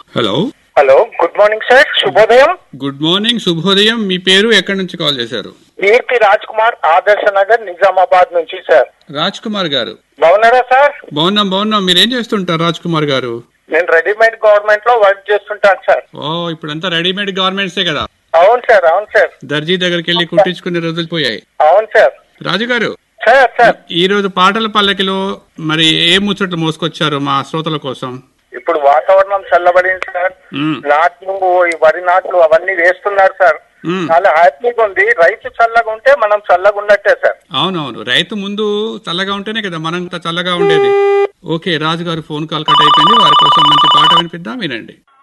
Hello hello good morning sir శుభోదయం good morning శుభోదయం మీ పేరు ఎక్కడి నుంచి కాల్ చేశారు కీర్తి రాజ్ కుమార్ ఆదర్శ నగర్ నిజామాబాద్ నుంచి సార్ రాజ్ కుమార్ గారు బాగున్నారా సార్ బాగున్నాం బాగున్నాం మీరు ఏం చేస్తుంటారు రాజ్ కుమార్ గారు నేను రెడీమేడ్ గవర్నమెంట్ లో వర్క్ చేస్తుంటాను సార్ ఓ ఇప్పుడంతా రెడీమేడ్ గార్మెంట్సే కదా అవును సార్ అవును సార్ దర్జీ దగ్గరికి వెళ్ళి కుట్టించుకునే రోజులు పోయాయి అవును సార్ రాజు గారు సార్ సార్ ఈ రోజు పాటల పల్లకిలో మరి ఏ ముచ్చట్లు మోసుకొచ్చారు మా శ్రోతల కోసం ఇప్పుడు వాతావరణం చల్లబడింది సార్ మ్మ్. నాట్లు ఈ వరి నాట్లు అవన్నీ వేస్తున్నారు సార్ మ్మ్. చాలా హ్యాపీగా ఉంది రైతు చల్లగా ఉంటే మనం చల్లగా ఉన్నట్టే సార్ అవునవును రైతు ముందు చల్లగా ఉంటేనే కదా మనం చల్లగా ఉండేది ఓకే రాజు గారు ఫోన్ కాల్ కట్ అయిపోయింది వారి కోసం మంచి పాట వినిపిద్దాం వినండి